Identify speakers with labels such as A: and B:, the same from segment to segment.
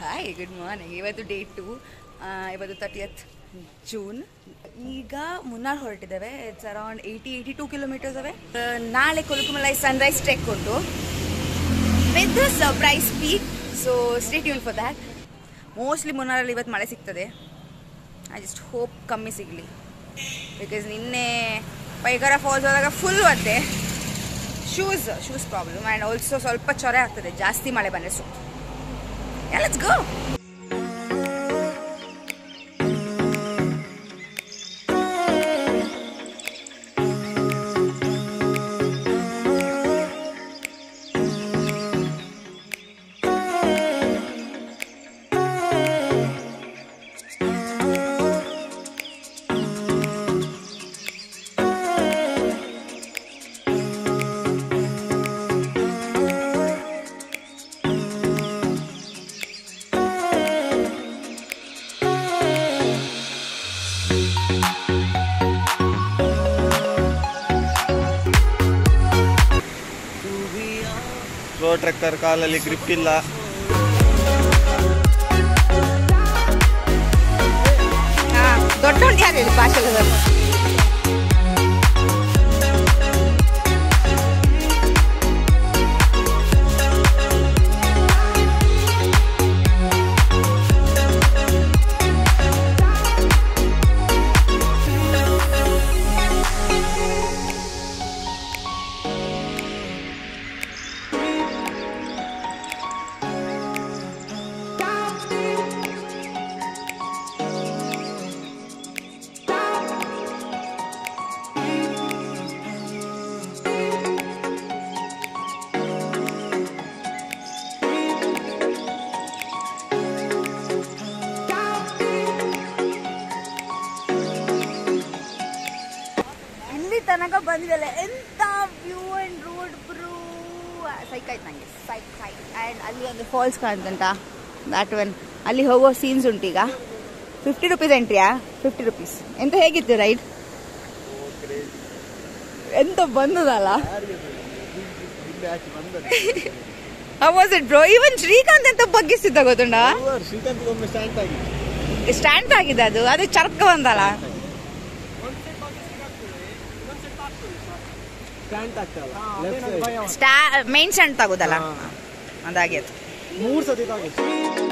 A: Hi good morning ಇವತ್ತು day two ಇವತ್ತು thirtieth June ಈಗ ಮುನ್ನಾರ್ ಹೊರಟಿದ್ದೇವೆ it's around eighty eighty two kilometres away ನಾಳೆ ಕೊಲುಕುಮಲೈ ಸನ್ರೈಸ್ ಟ್ರೆಕ್ ಉಂಟು with surprise peak so stay ಯೂನ್ ಫಾರ್ ದ್ಯಾಟ್ ಮೋಸ್ಟ್ಲಿ ಮುನ್ನಾರಲ್ಲಿ ಇವತ್ತು ಮಳೆ ಸಿಗ್ತದೆ ಐ ಜಸ್ಟ್ ಹೋಪ್ ಕಮ್ಮಿ ಸಿಗಲಿ ಬಿಕಾಸ್ ನಿನ್ನೆ ಪೈಗರ ಫಾಲ್ಸ್ ಹೋದಾಗ ಫುಲ್ ಒದ್ದೆ shoes shoes problem and also ಸ್ವಲ್ಪ ಚೊರೆ ಆಗ್ತದೆ ಜಾಸ್ತಿ ಮಳೆ ಬಂದರೆ so let's go
B: slow trekker ಕಾಲಲ್ಲಿ ಗ್ರಿಪ್ ಇಲ್ಲ
A: ಹಾಂ ದೊಡ್ಡ ಉಂಟು ಯಾರು ಹೇಳಿ ಭಾಷೆಲ್ಲ ಇಲ್ಲಿ ತನಕ ಬಂದಿದ್ದಲ್ಲ ಎಂತ view and road bro psych ಆಯ್ತು ನನಗೆ ಸೈಕ್ ಸೈಕ್ ಆ್ಯಂಡ್ ಅಲ್ಲಿ ಒಂದು ಫಾಲ್ಸ್ ಕಾಣ್ತಂಟ ದಾಟ್ ಒನ್ ಅಲ್ಲಿ ಹೋಗೋ ಸೀನ್ಸ್ ಉಂಟೀಗ ಫಿಫ್ಟಿ ರುಪೀಸ್ ಎಂಟ್ರಿಯಾ ಫಿಫ್ಟಿ ರುಪೀಸ್ ಎಂತ ಹೇಗಿತ್ತು ರೈಡ್ ಎಂತ ಬಂದದಲ್ಲ ವಾಸ್ ಇಟ್ ಬ್ರೋ ಇವನ್ ಶ್ರೀಕಾಂತ್ ಎಂತ ಬಗ್ಗಿಸಿದ್ದ ಗೊತ್ತುಂಡ
B: ಶ್ರೀಕಾಂತ್ ಒಮ್ಮೆ ಸ್ಟ್ಯಾಂಡ್ ಆಗಿ
A: ಸ್ಟ್ಯಾಂಡ್ ಆಗಿದೆ ಅದು ಅದೇ ಚರ್ಕ ಬಂದಲ್ಲ
B: ಸ್ಟ್ಯಾಂಡ್ ಆಗ್ತಲ್ಲ ಲೆಫ್ಟ್ ಸೈಡ್
A: ಸ್ಟಾ ಮೇನ್ ಸ್ಟ್ಯಾಂಡ್ ತಗೋದಲ್ಲ
B: ಹಾ.
A: ಅದಾಗಿತ್ತು
B: ಮೂರು ಸತಿ ತಾಗಿತ್ತು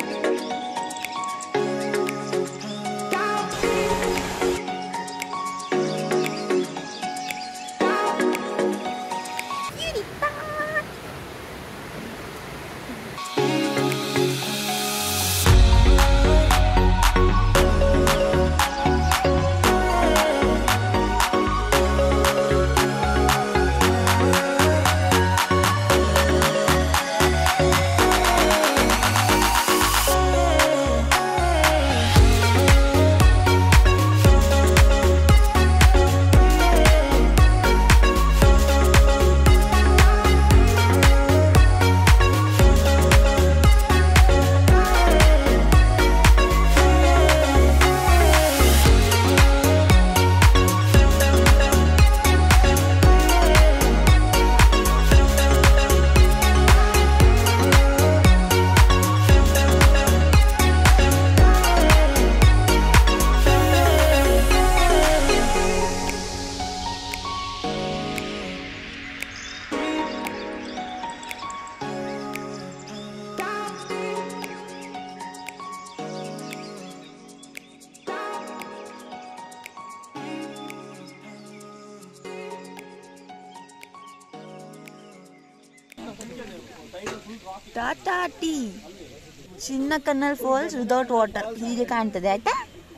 C: ಟಾಟಾ ಟೀ ಚಿನ್ನ ಕನ್ನಲ್ ಫಾಲ್ಸ್ ವಿದೌಟ್ ವಾಟರ್ ಹೀಗೆ ಕಾಣ್ತದೆ ಆಯ್ತಾ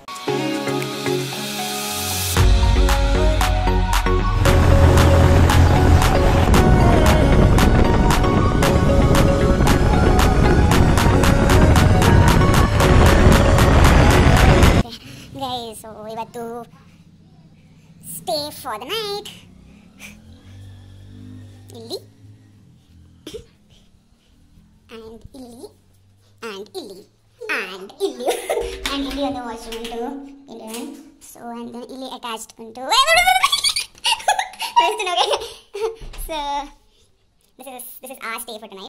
D: ಗೈಸ್ ಸೊ ಇವತ್ತು ಸ್ಟೇ ಫಾರ್ ದ ನೈಟ್ ಇಲ್ಲಿ ಆ್ಯಂಡ್ ಇಲ್ಲಿ ಆ್ಯಂಡ್ ಇಲ್ಲಿ ಆ್ಯಂಡ್ ಇಲ್ಲಿ ಆ್ಯಂಡ್ ಇಲ್ಲಿ ಒಂದು ವಾಶ್ರೂಮ್ ಉಂಟು ಇಲ್ಲಿ ಸೊ ಆ್ಯಂಡ್ ಇಲ್ಲಿ ಅಟ್ಯಾಚ್ಡ್ ಉಂಟು so this is this is our stay for night